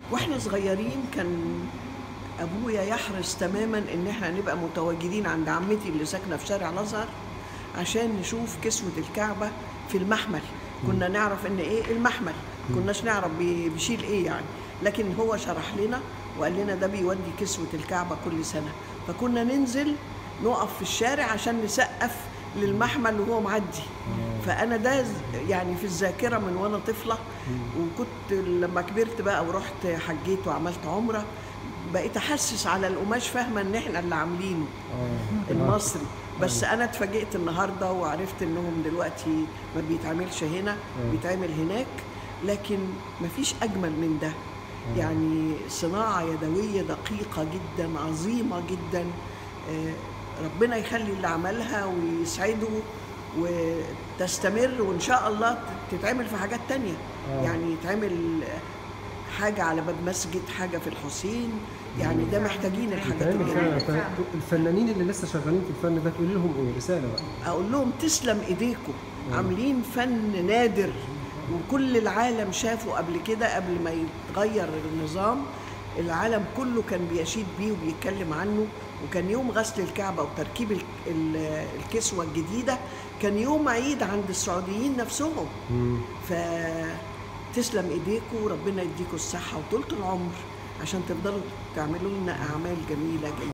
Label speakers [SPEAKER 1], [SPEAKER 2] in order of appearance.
[SPEAKER 1] واحنا صغيرين كان ابويا يحرص تماما ان احنا نبقى متواجدين عند عمتي اللي ساكنه في شارع الازهر عشان نشوف كسوه الكعبه في المحمل كنا نعرف ان ايه المحمل كناش نعرف بي- بيشيل ايه يعني لكن هو شرح لنا وقال لنا ده بيودي كسوه الكعبه كل سنه فكنا ننزل نقف في الشارع عشان نسقف للمحمل وهو معدي فانا ده ز- يعني في الذاكره من وانا طفله وكنت لما كبرت بقى ورحت حجيت وعملت عمره بقيت احسس على القماش فاهمه ان احنا اللي عاملينه المصري بس انا اتفاجئت النهارده وعرفت انهم دلوقتي ما بيتعملش هنا بيتعمل هناك لكن مفيش اجمل من ده يعني صناعه يدويه دقيقه جدا عظيمه جدا آه، ربنا يخلي اللي عملها ويسعده وتستمر وان شاء الله تتعمل في حاجات تانية يعني يتعمل حاجه على باب مسجد حاجه في الحسين يعني ده محتاجين الحاجات
[SPEAKER 2] بتعمل
[SPEAKER 1] الجميله
[SPEAKER 2] فعلا طيب الفنانين اللي لسه شغالين في الفن ده تقول لهم ايه رساله بقى
[SPEAKER 1] اقول لهم تسلم ايديكم عاملين فن نادر وكل العالم شافه قبل كده قبل ما يتغير النظام العالم كله كان بيشيد بيه وبيتكلم عنه وكان يوم غسل الكعبة وتركيب ال- ال- الكسوة الجديدة كان يوم عيد عند السعوديين نفسهم فتسلم ايديكم وربنا يديكم الصحة وطولة العمر عشان تفضلوا تعملوا لنا أعمال جميلة جدا